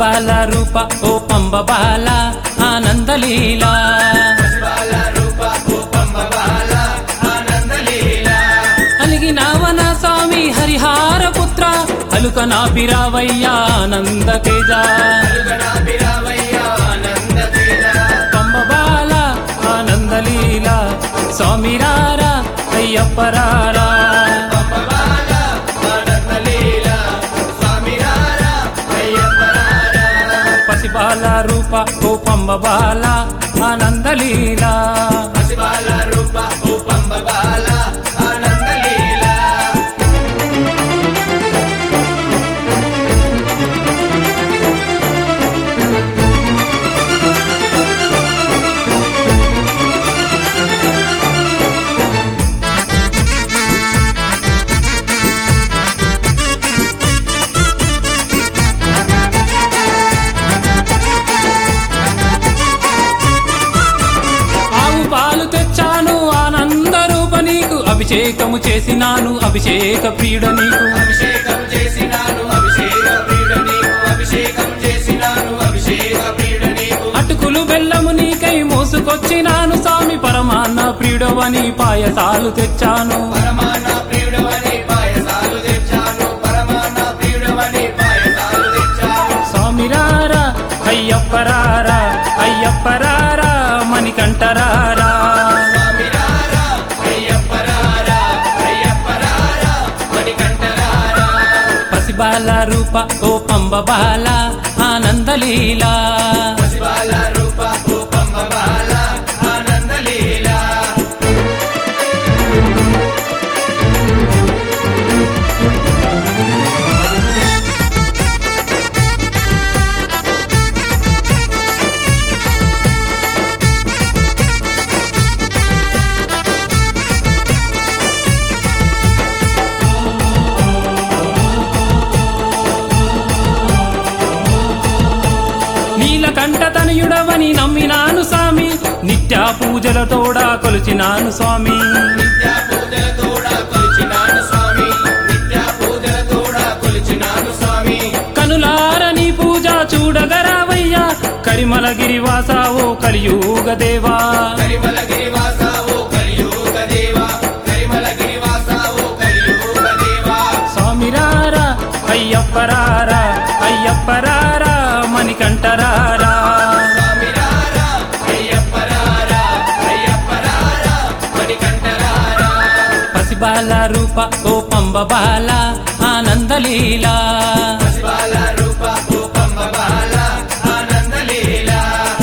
పసిబాల రూప ఓ పంబ బాల ఆనందలీలా అలిగినావన స్వామి హరిహార పుత్ర అలుక నా పిరావయ్యా ఆనంద తేజ పంబ బాల ఆనందలీల స్వామి రారా అయ్యప్పరారా పసిబాల రూప ఓ పంబ బాల ఆనందలీలా ఆవు పాలు తెచ్చాను ఆనంద రూప నీకు అభిషేకము చేసినాను అభిషేక ప్రియుడ నీకు అభిషేకం చేసినాను అభిషేక ప్రియుడ నీకు అభిషేకం చేసినాను అభిషేక ప్రియుడ నీకు అటుకులు బెల్లము నీకై మోసుకొచ్చినాను స్వామి పరమాన్న ప్రియుడవని పాయసాలు తెచ్చాను పరమాన ప్రియుడవని పాయసాలు తెచ్చాను పరమాన ప్రియుడవని పాయసాలు తెచ్చాను స్వామి రారా అయ్యప్పరారా అయ్యప్పరారా మణికంఠరారా స్వామిరారా అయ్యప్పరారా అయ్యప్పరారా మణికంఠరారా పసిబాల రూప ఓ పంబ బాల ఆనందలీలా పసిబాల రూప ఓ పంబబాల ఆనందలీలా నీలకంఠ తనయుడవని నమ్మినాను స్వామి నిత్య పూజలతోడా కొలిచినాను స్వామి నిత్య పూజల తోడా కొలిచినాను స్వామి నిత్య పూజల తోడా కొలిచినాను స్వామి కనులార నీ పూజ చూడగరావయ్యా కరిమల గిరివాస ఓ కలియుగ దేవా కరిమల గిరివాస ఓ కలియుగ దేవా కరిమల గిరివాస ఓ కలియుగ దేవా స్వామి రారా అయ్యప్పరారా అయ్యప్పరారా మణికంఠరారా స్వామిరారా అయ్యప్పరారా అయ్యప్పరారా మణికంఠరారా పసిబాల రూప ఓ పంబ బాల ఆనందలీలా పసిబాల రూప ఓ పంబబాల ఆనందలీలా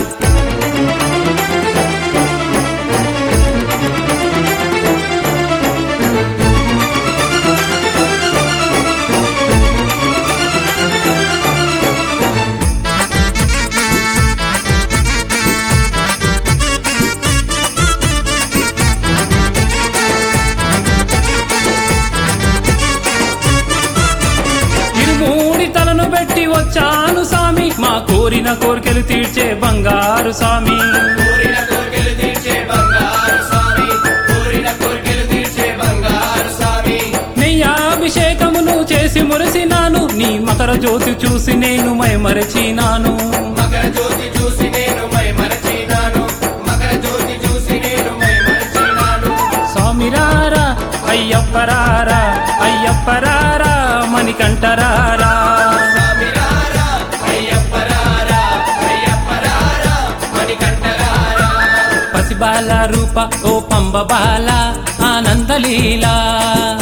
ఇరుమూడి తలను పెట్టి వచ్చాను స్వామి మా కోరిన కోరికలు తీర్చే బంగారు స్వామి కోరిన కోరికలు తీర్చే బంగారు స్వామి కోరిన కోరికలు తీర్చే బంగారు స్వామి నెయ్యాభిషేకమును చేసి మురిసినాను నీ మకర జ్యోతి చూసి నేను మైమరచినాను మకర జ్యోతి చూసి నేను మై మరచినాను మకర జ్యోతి చూసి నేను మై మరచినాను స్వామి రారా అయ్యప్పరారా అయ్యప్పరారా మణికంఠరారా స్వామిరారా అయ్యప్పరారా అయ్యప్పరారా మణికంఠరారా పసిబాల రూప ఓ పంబ బాల ఆనందలీలా